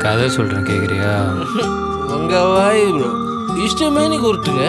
கதை சொல்கிறேன் கேட்குறியா உங்க வாய் ப்ரோ இஷ்டமேனி கொடுத்துங்க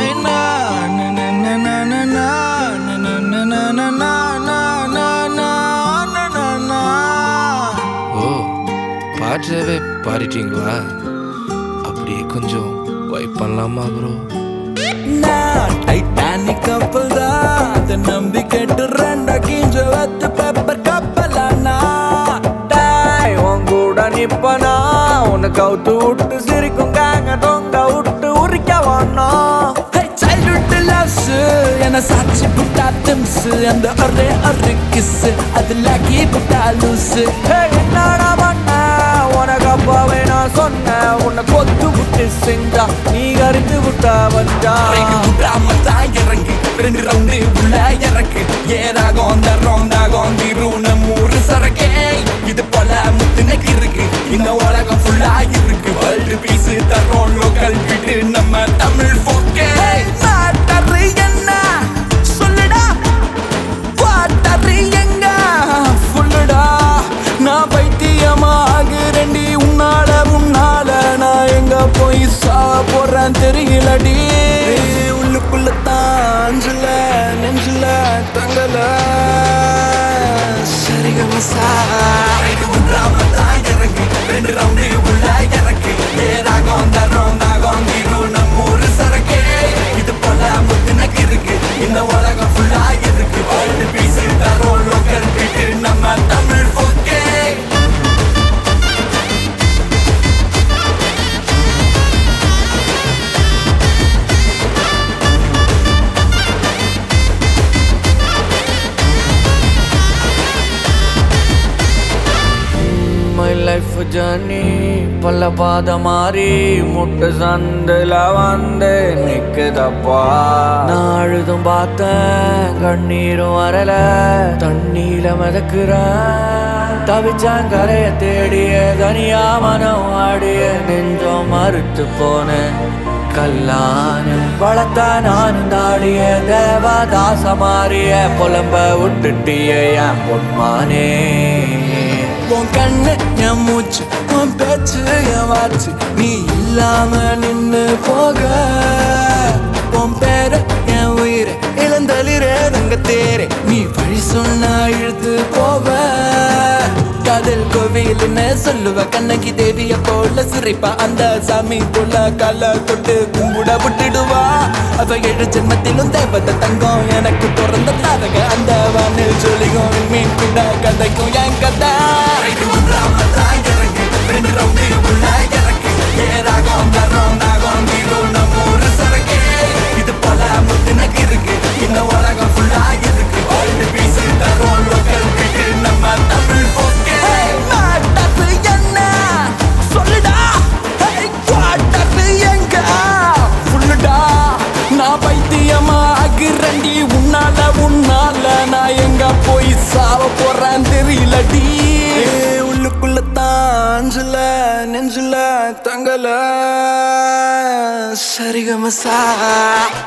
ஓ பாட்டவே பாடிட்டீங்களா அப்படியே கொஞ்சம் வைப் பண்ணலாமா ப்ரோ டைட்டானிக் கப்பல் தான் அதை நம்பி கேட்டு ரெண்டா கிஞ்ச வத்து பேப்பர் கப்பலானா டாய் உன் கூட நிப்பனா உன்னை கவுத்து விட்டு சிரிக்கும் காங்க தொங்க விட்டு உரிக்க வேணாம் சைல்ட்ஹுட் லவ்ஸ் என்ன சாட்சி புட்டா திம்ஸ் அந்த ஒரே ஒரு கிஸ் அதுல கீ புட்டா லூஸ் என்னடா பண்ண உனக்கு அப்பவே நான் சொன்னேன் உன்னை கொத்து விட்டு செஞ்சா நீ கறிந்து விட்டா வந்தா விடாம தான் இறங்கு ரெண்டு ரவுண்டு உள்ள இறக்கு ஏதாக அந்த ரவுண்டாக தீரும் மூறு சரக்கே இது போல முத்துனக்கு இருக்கு இந்த உலகம் ஃபுல்லா இருக்கு வேர்ல்டு பீஸ் தரோம் லோக்கல் விட்டு நம்ம தமிழ் போக்கே மாட்டரு என்ன சொல்லுடா பாட்டரு எங்க ஃபுல்லுடா நான் பைத்தியமாகிறேன்டி உன்னால உன்னால நான் எங்க போய் சாவ போறேன் தெரியலடி உள்ளுக்குள்ள தாஞ்சல நெஞ்சில தங்கல சரிகமசா விடாம தான் இறங்கு ரெண்டு ரவுண்டு உள்ள இறக்கு ஏதாக அந்த ரவுண்டாக தீரும் மூறு சரக்கே இது போல முத்துனக்கு இருக்கு இந்த உலகம் ஃபுல்லா இருக்கு வேர்ல்டு பீஸ் தரோம் லோக்கல் விட்டு நம்ம தமிழ் போக்கே மை லைஃப் ஜர்னி பல பாத மாறி முட்டு சந்தில வந்து நிக்குதப்பா நான் அழுதும் பார்த்தேன் கண்ணீரும் வரல தண்ணீல மிதக்குறேன் தவிச்சான் கரைய தேடிய தனியா மனம் ஆடிய நெஞ்சம் மறுத்து போனேன் கல்லான வளர்த்தா நான் தாடிய தேவதாச மாறிய புலம்ப விட்டுட்டிய என் பொன்மானே உன் கண்ணு என் மூச்சு உன் பேச்சு என் வாச்சு நீ இல்லாம நின்னு போக உன் பேர என் உயிரை இளந்தளிரே தங்க தேரே நீ வழி சொன்னா இழுத்து போவ காதல் கோவில்னு சொல்லுவ கண்ணகி தேவிய போல சிரிப்பா அந்த சாமி போல கால தொட்டு கும்பிட விட்டுடுவா அவ ஏழு ஜென்மத்திலும் தேவத தங்கம் எனக்கு பிறந்த தாரக அந்த வானில் ஜொலிகும் மீன் கூட கதைக்கும் என் கதை இது போல முத்துனக்கு இருக்கு இந்த உலகம் ஃபுல்லா இருக்கு வேர்ல்டு பீஸ் தரோம் லோக்கல் விட்டு நம்ம தமிழ் போக்கே மாட்டது என்ன சொல்லுடா Hey, குவாட்டரு எங்க ஃபுல்லுடா நான் பைத்தியமாகிறேன்டி உன்னால உன்னால நான் எங்க போய் சாவ போறேன் தெரியலடி உள்ளுக்குள்ள தாஞ்சல நெஞ்சில தங்கல சரிகமசா